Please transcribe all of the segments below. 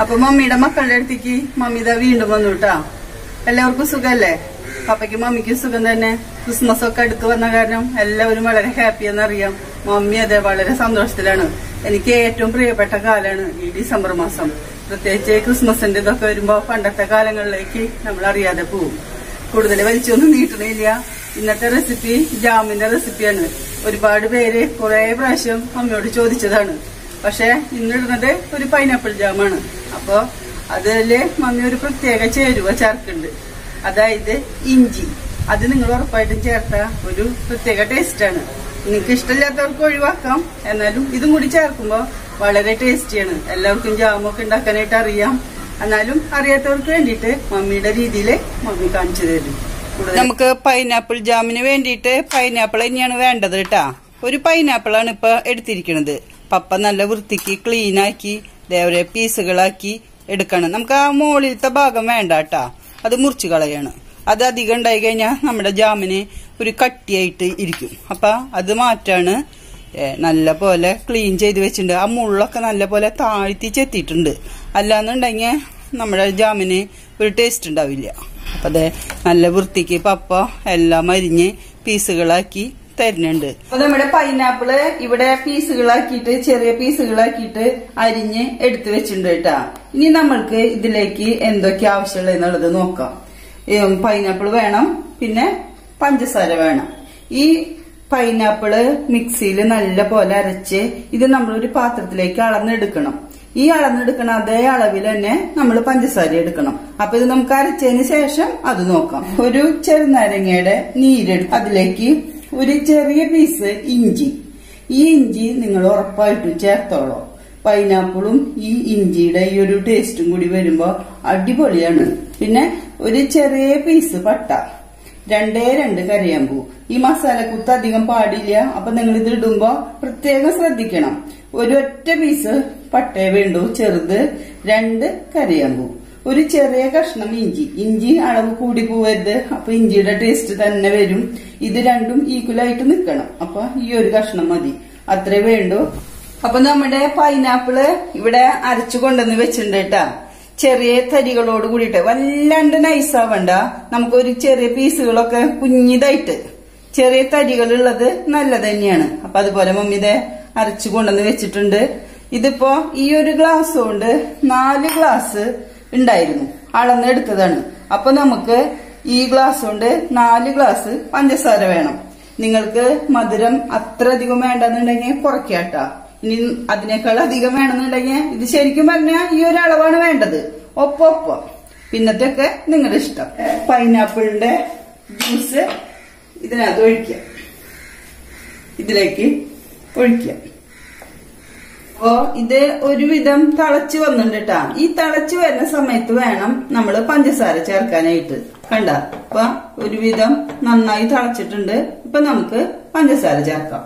അപ്പൊ മമ്മിയുടെ മക്കളുടെ അടുത്തേക്ക് മമ്മി ഇതാ വീണ്ടും വന്നു കേട്ടാ എല്ലാവർക്കും സുഖല്ലേ പപ്പയ്ക്കും മമ്മിക്കും സുഖം തന്നെ ക്രിസ്മസ് ഒക്കെ അടുത്ത് വന്ന കാരണം എല്ലാവരും വളരെ ഹാപ്പി എന്നറിയാം മമ്മി അതെ വളരെ സന്തോഷത്തിലാണ് എനിക്ക് ഏറ്റവും പ്രിയപ്പെട്ട കാലാണ് ഈ ഡിസംബർ മാസം പ്രത്യേകിച്ച് ക്രിസ്മസിന്റെ ഇതൊക്കെ വരുമ്പോ പണ്ടത്തെ കാലങ്ങളിലേക്ക് നമ്മൾ അറിയാതെ പോവും കൂടുതൽ വലിച്ചൊന്നും നീട്ടണില്ല ഇന്നത്തെ റെസിപ്പി ജാമിന്റെ റെസിപ്പിയാണ് ഒരുപാട് പേര് കുറെ പ്രാവശ്യം അമ്മയോട് ചോദിച്ചതാണ് പക്ഷെ ഇന്നിടുന്നത് ഒരു പൈനാപ്പിൾ ജാമാണ് അപ്പൊ അതില് മമ്മി ഒരു പ്രത്യേക ചേരുവ ചേർക്കുന്നുണ്ട് അതായത് ഇഞ്ചി അത് നിങ്ങൾ ഉറപ്പായിട്ടും ചേർത്ത ഒരു പ്രത്യേക ടേസ്റ്റാണ് നിങ്ങൾക്ക് ഇഷ്ടമില്ലാത്തവർക്ക് ഒഴിവാക്കാം എന്നാലും ഇതും കൂടി ചേർക്കുമ്പോൾ വളരെ ടേസ്റ്റിയാണ് എല്ലാവർക്കും ജാമൊക്കെ ഉണ്ടാക്കാനായിട്ട് അറിയാം എന്നാലും അറിയാത്തവർക്ക് വേണ്ടിയിട്ട് മമ്മിയുടെ രീതിയിൽ മമ്മി കാണിച്ചു തരും നമുക്ക് പൈനാപ്പിൾ ജാമിന് വേണ്ടിയിട്ട് പൈനാപ്പിൾ തന്നെയാണ് വേണ്ടത് കേട്ടാ ഒരു പൈനാപ്പിൾ ആണ് ഇപ്പൊ എടുത്തിരിക്കുന്നത് പപ്പ നല്ല വൃത്തിക്ക് ക്ലീൻ ആക്കി ദേവരെ പീസുകളാക്കി എടുക്കണം നമുക്ക് ആ മുകളിലത്തെ ഭാഗം വേണ്ട കേട്ടാ അത് മുറിച്ച് കളയാണ് അത് അധികം ഉണ്ടായി കഴിഞ്ഞാൽ നമ്മുടെ ജാമിന് ഒരു കട്ടിയായിട്ട് ഇരിക്കും അപ്പൊ അത് മാറ്റാണ് ഏ, നല്ല പോലെ ക്ലീൻ ചെയ്ത് വെച്ചിട്ടുണ്ട് ആ മുള്ളൊക്കെ നല്ല പോലെ താഴ്ത്തി ചെത്തിയിട്ടുണ്ട് അല്ലാന്നുണ്ടെങ്കിൽ നമ്മുടെ ജാമിന് ഒരു ടേസ്റ്റ് ഉണ്ടാവില്ല അപ്പൊ അതെ നല്ല വൃത്തിക്ക് പപ്പ എല്ലാം അരിഞ്ഞ് പീസുകളാക്കി തരുന്നുണ്ട് അപ്പൊ നമ്മുടെ പൈനാപ്പിള് ഇവിടെ പീസുകളാക്കിയിട്ട് ചെറിയ പീസുകളാക്കിയിട്ട് അരിഞ്ഞ് എടുത്തു വെച്ചിട്ടുണ്ട് കേട്ടാ ഇനി നമ്മൾക്ക് ഇതിലേക്ക് എന്തൊക്കെ ആവശ്യമുള്ളത് എന്നുള്ളത് നോക്കാം പൈനാപ്പിൾ വേണം പിന്നെ പഞ്ചസാര വേണം ഈ പൈനാപ്പിള് മിക്സിയിൽ നല്ല പോലെ അരച്ച് ഇത് നമ്മളൊരു പാത്രത്തിലേക്ക് അളന്നെടുക്കണം ഈ അളന്നെടുക്കണ അതേ അളവിൽ തന്നെ നമ്മൾ പഞ്ചസാര എടുക്കണം അപ്പൊ ഇത് നമുക്ക് അരച്ചതിന് ശേഷം അത് നോക്കാം ഒരു ചെറുനാരങ്ങയുടെ നീരെടുത്ത് അതിലേക്ക് ഒരു ചെറിയ പീസ് ഇഞ്ചി ഈ ഇഞ്ചി നിങ്ങൾ ഉറപ്പായിട്ടും ചേർത്തോളൂ പൈനാപ്പിളും ഈ ഇഞ്ചിയുടെ ഈ ഒരു ടേസ്റ്റും കൂടി വരുമ്പോ അടിപൊളിയാണ് പിന്നെ ഒരു ചെറിയ പീസ് പട്ട രണ്ടേ രണ്ട് കറിയാമ്പൂ ഈ മസാലക്കുത്ത് അധികം പാടില്ല അപ്പൊ നിങ്ങൾ ഇത് ഇടുമ്പോ പ്രത്യേകം ശ്രദ്ധിക്കണം ഒരു ഒറ്റ പീസ് പട്ടേ വേണ്ടു ചെറുത് രണ്ട് കറിയാമ്പൂ ഒരു ചെറിയ കഷ്ണം ഇഞ്ചി ഇഞ്ചി അളവ് കൂടി പോവരുത് അപ്പൊ ഇഞ്ചിയുടെ ടേസ്റ്റ് തന്നെ വരും ഇത് രണ്ടും ഈക്വലായിട്ട് നിൽക്കണം അപ്പൊ ഈ ഒരു കഷ്ണം മതി അത്രേ വേണ്ടു അപ്പൊ നമ്മുടെ പൈനാപ്പിള് ഇവിടെ അരച്ചു കൊണ്ടുവന്ന് വെച്ചിട്ടുണ്ട് കേട്ടാ ചെറിയ തരികളോട് കൂടിയിട്ട് വല്ലാണ്ട് നൈസാവണ്ട നമുക്കൊരു ചെറിയ പീസുകളൊക്കെ കുഞ്ഞിതായിട്ട് ചെറിയ തരികളുള്ളത് നല്ലത് തന്നെയാണ് അപ്പൊ അതുപോലെ മമ്മി ഇതേ അരച്ചു കൊണ്ടുവന്ന് വെച്ചിട്ടുണ്ട് ഇതിപ്പോ ഈ ഒരു ഗ്ലാസ് കൊണ്ട് നാല് ഗ്ലാസ് ഉണ്ടായിരുന്നു അളന്നെടുത്തതാണ് അപ്പൊ നമുക്ക് ഈ ഗ്ലാസ് കൊണ്ട് നാല് ഗ്ലാസ് പഞ്ചസാര വേണം നിങ്ങൾക്ക് മധുരം അത്ര അധികം വേണ്ടെന്നുണ്ടെങ്കിൽ കുറയ്ക്കാട്ടാ ഇനി അതിനേക്കാൾ അധികം വേണമെന്നുണ്ടെങ്കിൽ ഇത് ശരിക്കും പറഞ്ഞാൽ ഈ ഒരു അളവാണ് വേണ്ടത് ഒപ്പൊപ്പം പിന്നത്തെയൊക്കെ നിങ്ങളുടെ ഇഷ്ടം പൈനാപ്പിളിന്റെ ജ്യൂസ് ഇതിനകത്ത് ഒഴിക്കുക ഇതിലേക്ക് ഒഴിക്കുക അപ്പോ ഇത് ഒരുവിധം തിളച്ചു വന്നിട്ടുണ്ട് കേട്ടാ ഈ തിളച്ചു വരുന്ന സമയത്ത് വേണം നമ്മൾ പഞ്ചസാര ചേർക്കാനായിട്ട് കണ്ട അപ്പൊ ഒരുവിധം നന്നായി തിളച്ചിട്ടുണ്ട് ഇപ്പൊ നമുക്ക് പഞ്ചസാര ചേർക്കാം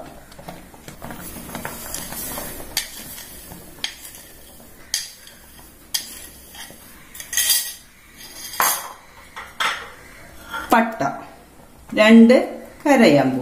പട്ട രണ്ട് കരയാമ്പൂ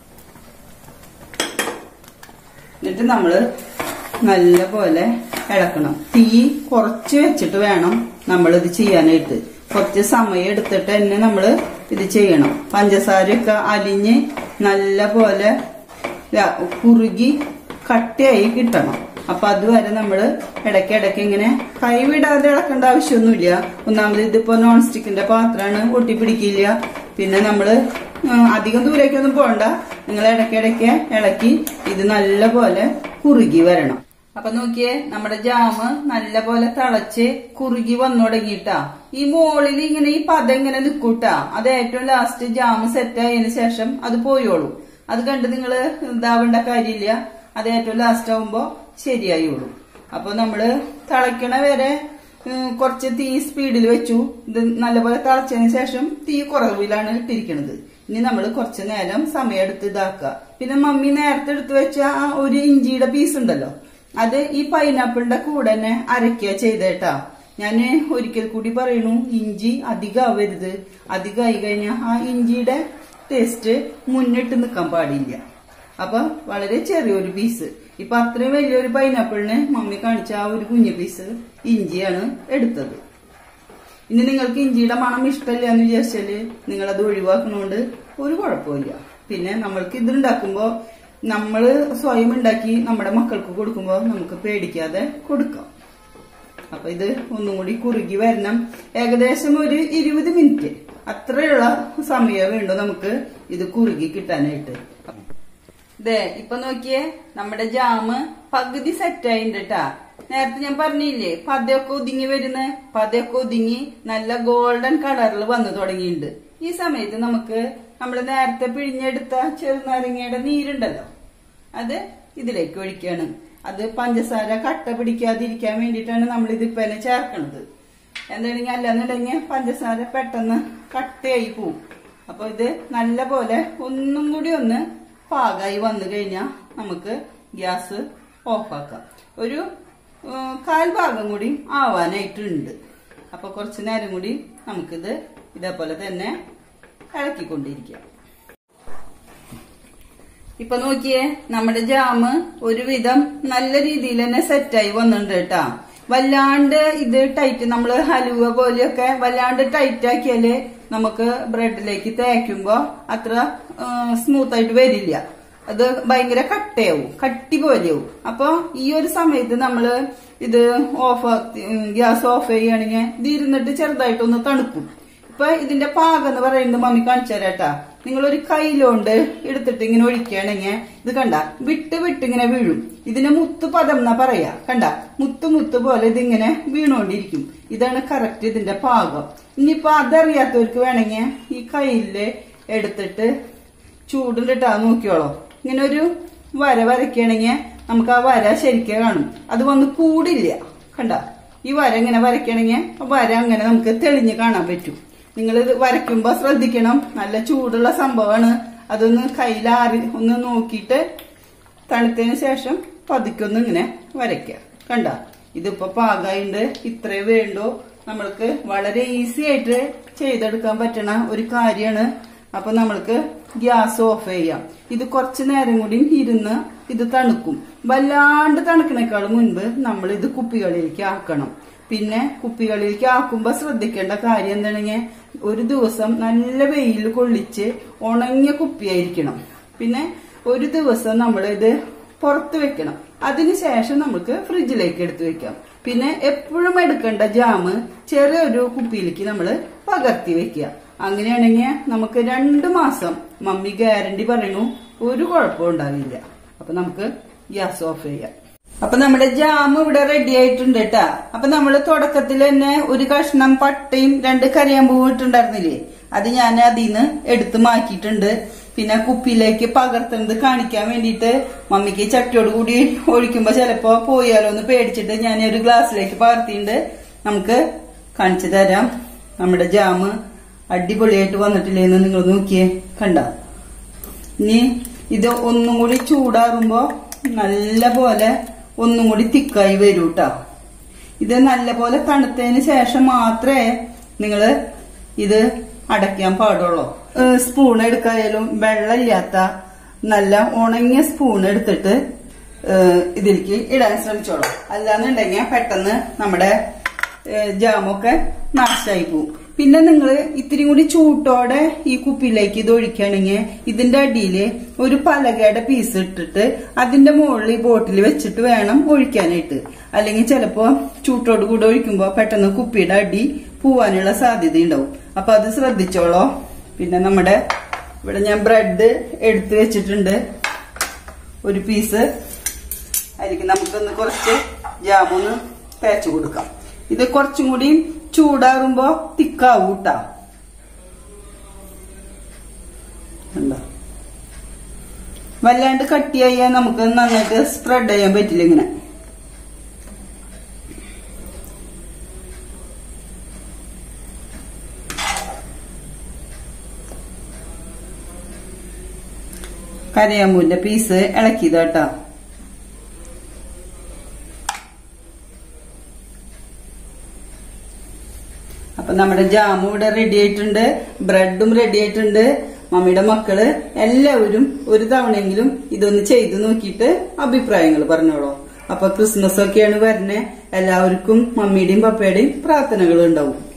എന്നിട്ട് നമ്മള് നല്ല പോലെ ഇളക്കണം തീ കുറച്ച് വെച്ചിട്ട് വേണം നമ്മൾ ഇത് ചെയ്യാനായിട്ട് കുറച്ച് സമയം എടുത്തിട്ട് തന്നെ നമ്മൾ ഇത് ചെയ്യണം പഞ്ചസാരയൊക്കെ അലിഞ്ഞ് നല്ല പോലെ ല- കുറുകി കട്ടിയായി കിട്ടണം അപ്പൊ അതുവരെ നമ്മള് ഇടയ്ക്ക് ഇടയ്ക്ക് ഇങ്ങനെ കൈവിടാതെ ഇളക്കേണ്ട ആവശ്യമൊന്നുമില്ല ഒന്നാമത് ഇതിപ്പോ നോൺ സ്റ്റിക്കിന്റെ പാത്രമാണ് ഒട്ടിപ്പിടിക്കില്ല പിന്നെ നമ്മള് ഉം, അധികം ദൂരേക്കൊന്നും പോകണ്ട നിങ്ങൾ ഇടയ്ക്കിടയ്ക്ക് ഇളക്കി ഇത് നല്ല പോലെ കുറുകി വരണം അപ്പൊ നോക്കിയേ നമ്മുടെ ജാമ് നല്ല പോലെ തിളച്ച് കുറുകി വന്നു തുടങ്ങിയിട്ടാ ഈ മോളിൽ ഇങ്ങനെ ഈ പദം ഇങ്ങനെ നിൽക്കൂട്ടാ അത് ഏറ്റവും ലാസ്റ്റ് ജാമ് സെറ്റ് ആയതിനു ശേഷം അത് പോയോളൂ അത് കണ്ട് നിങ്ങൾ ഇതാവേണ്ട കാര്യമില്ല അത് ഏറ്റവും ലാസ്റ്റ് ആവുമ്പോ ശരിയായോളൂ അപ്പൊ നമ്മള് തിളയ്ക്കണ വരെ ഉം, കുറച്ച് തീ സ്പീഡിൽ വെച്ചു ഇത് നല്ലപോലെ തിളച്ചതിന് ശേഷം തീ കുറവിലാണ് ഇട്ടിരിക്കുന്നത് ഇനി നമ്മൾ കുറച്ച് നേരം സമയം എടുത്ത് ഇതാക്കുക പിന്നെ മമ്മി നേരത്തെ എടുത്ത് വെച്ച ആ ഒരു ഇഞ്ചിയുടെ പീസ് ഉണ്ടല്ലോ അത് ഈ പൈനാപ്പിളിന്റെ കൂടെ തന്നെ അരക്കുക ചെയ്തേട്ടാ ഞാൻ ഒരിക്കൽ കൂടി പറയണു ഇഞ്ചി അധികം ആവരുത് അധികമായി കഴിഞ്ഞാൽ ആ ഇഞ്ചിയുടെ ടേസ്റ്റ് മുന്നിട്ട് നിൽക്കാൻ പാടില്ല അപ്പൊ വളരെ ചെറിയൊരു പീസ് ഇപ്പൊ അത്രയും വലിയൊരു പൈനാപ്പിളിന് മമ്മി കാണിച്ച ആ ഒരു കുഞ്ഞു പീസ് ഇഞ്ചിയാണ് എടുത്തത് ഇനി നിങ്ങൾക്ക് ഇഞ്ചിയുടെ മണം ഇഷ്ടമില്ല എന്ന് വിചാരിച്ചാല് നിങ്ങൾ അത് ഒഴിവാക്കണോണ്ട് ഒരു കുഴപ്പമില്ല പിന്നെ നമ്മൾക്ക് ഇത് ഉണ്ടാക്കുമ്പോ നമ്മള് സ്വയം ഉണ്ടാക്കി നമ്മുടെ മക്കൾക്ക് കൊടുക്കുമ്പോ നമുക്ക് പേടിക്കാതെ കൊടുക്കാം അപ്പൊ ഇത് ഒന്നും കൂടി കുറുകി വരണം ഏകദേശം ഒരു ഇരുപത് മിനിറ്റ് അത്രയുള്ള സമയം വേണ്ടു നമുക്ക് ഇത് കുറുകി കിട്ടാനായിട്ട് ദേ ഇപ്പൊ നോക്കിയേ നമ്മുടെ ജാമ് പകുതി സെറ്റ് ആയിട്ടാ നേരത്തെ ഞാൻ പറഞ്ഞില്ലേ പതയൊക്കെ ഒതുങ്ങി വരുന്ന പതയൊക്കെ ഒതുങ്ങി നല്ല ഗോൾഡൻ കളറിൽ വന്നു തുടങ്ങിയിട്ടുണ്ട് ഈ സമയത്ത് നമുക്ക് നമ്മൾ നേരത്തെ പിഴിഞ്ഞെടുത്ത ചെറുനാരങ്ങയുടെ നീരുണ്ടല്ലോ അത് ഇതിലേക്ക് ഒഴിക്കുകയാണ് അത് പഞ്ചസാര കട്ട പിടിക്കാതിരിക്കാൻ വേണ്ടിയിട്ടാണ് നമ്മൾ ഇതിപ്പോ തന്നെ ചേർക്കണത് എന്താണെങ്കിൽ അല്ലാന്നുണ്ടെങ്കിൽ പഞ്ചസാര പെട്ടെന്ന് കട്ടയായി പോവും അപ്പൊ ഇത് നല്ല പോലെ ഒന്നും കൂടി ഒന്ന് പാകമായി വന്നു കഴിഞ്ഞാൽ നമുക്ക് ഗ്യാസ് ഓഫാക്കാം ഒരു ഉം, കാൽ ഭാഗം കൂടി ആവാനായിട്ടുണ്ട് അപ്പൊ കുറച്ച് നേരം കൂടി നമുക്കിത് ഇതേപോലെ തന്നെ ഇളക്കിക്കൊണ്ടിരിക്കാം ഇപ്പൊ നോക്കിയേ നമ്മുടെ ജാമ് ഒരുവിധം നല്ല രീതിയിൽ തന്നെ സെറ്റായി വന്നിട്ടുണ്ട് കേട്ടാ വല്ലാണ്ട് ഇത് ടൈറ്റ് നമ്മള് ഹലുവ പോലെയൊക്കെ വല്ലാണ്ട് ടൈറ്റ് ആക്കിയാല് നമുക്ക് ബ്രെഡിലേക്ക് തേക്കുമ്പോ അത്ര സ്മൂത്ത് ആയിട്ട് വരില്ല അത് ഭയങ്കര കട്ടയാവും കട്ടി പോലെയാവും അപ്പൊ ഈ ഒരു സമയത്ത് നമ്മള് ഇത് ഓഫ് ഗ്യാസ് ഓഫ് ചെയ്യുകയാണെങ്കിൽ ഇത് ഇരുന്നിട്ട് ചെറുതായിട്ടൊന്ന് തണുക്കും ഇപ്പൊ ഇതിന്റെ പാകം എന്ന് പറയുന്നത് മമ്മി കാണിച്ചു തരാട്ടാ നിങ്ങൾ ഒരു കയ്യിലോണ്ട് എടുത്തിട്ട് ഇങ്ങനെ ഒഴിക്കുകയാണെങ്കിൽ ഇത് കണ്ട വിട്ട് വിട്ട് ഇങ്ങനെ വീഴും ഇതിന് മുത്ത് പദം എന്നാ പറയാ കണ്ട മുത്ത് മുത്ത് പോലെ ഇതിങ്ങനെ വീണുകൊണ്ടിരിക്കും ഇതാണ് കറക്റ്റ് ഇതിന്റെ പാകം ഇനിയിപ്പൊ അതറിയാത്തവർക്ക് വേണമെങ്കിൽ ഈ കയ്യില് എടുത്തിട്ട് ചൂടിലിട്ടാ നോക്കിയോളോ ഇങ്ങനെ ഒരു വര വരയ്ക്കുകയാണെങ്കിൽ നമുക്ക് ആ വര ശരിക്കും കാണും അത് വന്ന് കൂടില്ല കണ്ട ഈ വര ഇങ്ങനെ വരയ്ക്കണമെങ്കിൽ ആ വര അങ്ങനെ നമുക്ക് തെളിഞ്ഞ് കാണാൻ പറ്റും നിങ്ങൾ ഇത് വരയ്ക്കുമ്പോ ശ്രദ്ധിക്കണം നല്ല ചൂടുള്ള സംഭവമാണ് അതൊന്ന് കയ്യിലാറി ഒന്ന് നോക്കിയിട്ട് തണുത്തതിന് ശേഷം പതുക്കൊന്ന് ഇങ്ങനെ വരയ്ക്കുക കണ്ട ഇതിപ്പോ പാകമായിണ്ട് ഇത്രേ വേണ്ടോ നമ്മൾക്ക് വളരെ ഈസി ആയിട്ട് ചെയ്തെടുക്കാൻ പറ്റണ ഒരു കാര്യമാണ് അപ്പൊ നമ്മൾക്ക് ഗ്യാസ് ഓഫ് ചെയ്യാം ഇത് കുറച്ചു നേരം കൂടി ഇരുന്ന് ഇത് തണുക്കും വല്ലാണ്ട് തണുക്കണേക്കാൾ മുൻപ് നമ്മൾ ഇത് കുപ്പികളിലേക്ക് ആക്കണം പിന്നെ കുപ്പികളിലേക്ക് ആക്കുമ്പോ ശ്രദ്ധിക്കേണ്ട കാര്യം എന്താണെങ്കിൽ ഒരു ദിവസം നല്ല വെയിൽ കൊള്ളിച്ച് ഉണങ്ങിയ കുപ്പിയായിരിക്കണം പിന്നെ ഒരു ദിവസം നമ്മൾ ഇത് പുറത്ത് വെക്കണം അതിനുശേഷം നമുക്ക് ഫ്രിഡ്ജിലേക്ക് എടുത്തു വെക്കാം പിന്നെ എപ്പോഴും എടുക്കേണ്ട ജാമ് ചെറിയൊരു കുപ്പിയിലേക്ക് നമ്മൾ പകർത്തി വെക്കുക അങ്ങനെയാണെങ്കിൽ നമുക്ക് രണ്ടു മാസം മമ്മി ഗ്യാരണ്ടി പറയണു ഒരു കുഴപ്പവും ഉണ്ടാവില്ല അപ്പൊ നമുക്ക് ഗ്യാസ് ഓഫ് ചെയ്യാം അപ്പൊ നമ്മുടെ ജാം ഇവിടെ റെഡി ആയിട്ടുണ്ട് കേട്ടാ അപ്പൊ നമ്മള് തുടക്കത്തിൽ തന്നെ ഒരു കഷ്ണം പട്ടയും രണ്ട് കറിയാമ്പൂവും ഇട്ടുണ്ടായിരുന്നില്ലേ അത് ഞാൻ അതിന്ന് എടുത്ത് മാറ്റിയിട്ടുണ്ട് പിന്നെ കുപ്പിയിലേക്ക് പകർത്തുന്നത് കാണിക്കാൻ വേണ്ടിയിട്ട് മമ്മിക്ക് ചട്ടിയോട് കൂടി ഒഴിക്കുമ്പോ ചിലപ്പോ പോയാലോ എന്ന് പേടിച്ചിട്ട് ഞാൻ ഒരു ഗ്ലാസ്സിലേക്ക് പകർത്തിയിട്ടുണ്ട് നമുക്ക് കാണിച്ചു തരാം നമ്മുടെ ജാമ് അടിപൊളിയായിട്ട് വന്നിട്ടില്ലേന്ന് നിങ്ങൾ നോക്കിയേ കണ്ട ഇനി ഇത് ഒന്നും കൂടി ചൂടാറുമ്പോ നല്ല പോലെ ഒന്നും കൂടി തിക്കായി വരൂ കേട്ടോ ഇത് നല്ല പോലെ തണുത്തതിന് ശേഷം മാത്രമേ നിങ്ങൾ ഇത് അടയ്ക്കാൻ പാടുള്ളൂ ഏഹ് സ്പൂൺ എടുക്കായാലും വെള്ളമില്ലാത്ത നല്ല ഉണങ്ങിയ സ്പൂൺ എടുത്തിട്ട് ഏഹ് ഇതിലേക്ക് ഇടാൻ ശ്രമിച്ചോളൂ അല്ലാന്നുണ്ടെങ്കിൽ പെട്ടെന്ന് നമ്മുടെ ഏഹ് ജാമൊക്കെ നാശമായി പോവും പിന്നെ നിങ്ങൾ ഇത്തിരി കൂടി ചൂട്ടോടെ ഈ കുപ്പിയിലേക്ക് ഇത് ഒഴിക്കുകയാണെങ്കിൽ ഇതിന്റെ അടിയിൽ ഒരു പലകയുടെ പീസ് ഇട്ടിട്ട് അതിന്റെ മുകളിൽ ഈ ബോട്ടിൽ വെച്ചിട്ട് വേണം ഒഴിക്കാനായിട്ട് അല്ലെങ്കിൽ ചിലപ്പോ ചൂട്ടോട് കൂടെ ഒഴിക്കുമ്പോൾ പെട്ടെന്ന് കുപ്പിയുടെ അടി പോവാനുള്ള സാധ്യത ഉണ്ടാവും അപ്പൊ അത് ശ്രദ്ധിച്ചോളോ പിന്നെ നമ്മുടെ ഇവിടെ ഞാൻ ബ്രെഡ് എടുത്തു വെച്ചിട്ടുണ്ട് ഒരു പീസ് അതിലേക്ക് നമുക്കൊന്ന് കുറച്ച് ജാമൊന്ന് തേച്ചു കൊടുക്കാം ഇത് കുറച്ചും കൂടി ചൂടാറുമ്പോ തിക്കാവും കേട്ടാ കണ്ടോ? വല്ലാണ്ട് കട്ടിയായാൽ നമുക്ക് നന്നായിട്ട് സ്പ്രെഡ് ചെയ്യാൻ പറ്റില്ല ഇങ്ങനെ കരയാമ്പൂന്റെ പീസ് ഇളക്കിയതാട്ടോ അപ്പൊ നമ്മുടെ ജാമും ഇവിടെ റെഡി ആയിട്ടുണ്ട് ബ്രെഡും റെഡി ആയിട്ടുണ്ട് മമ്മിയുടെ മക്കള് എല്ലാവരും ഒരു തവണയെങ്കിലും ഇതൊന്ന് ചെയ്തു നോക്കിയിട്ട് അഭിപ്രായങ്ങൾ പറഞ്ഞോളൂ അപ്പൊ ക്രിസ്മസ് ഒക്കെയാണ് വരണേ എല്ലാവർക്കും മമ്മിയുടെയും പപ്പയുടെയും പ്രാർത്ഥനകൾ ഉണ്ടാവും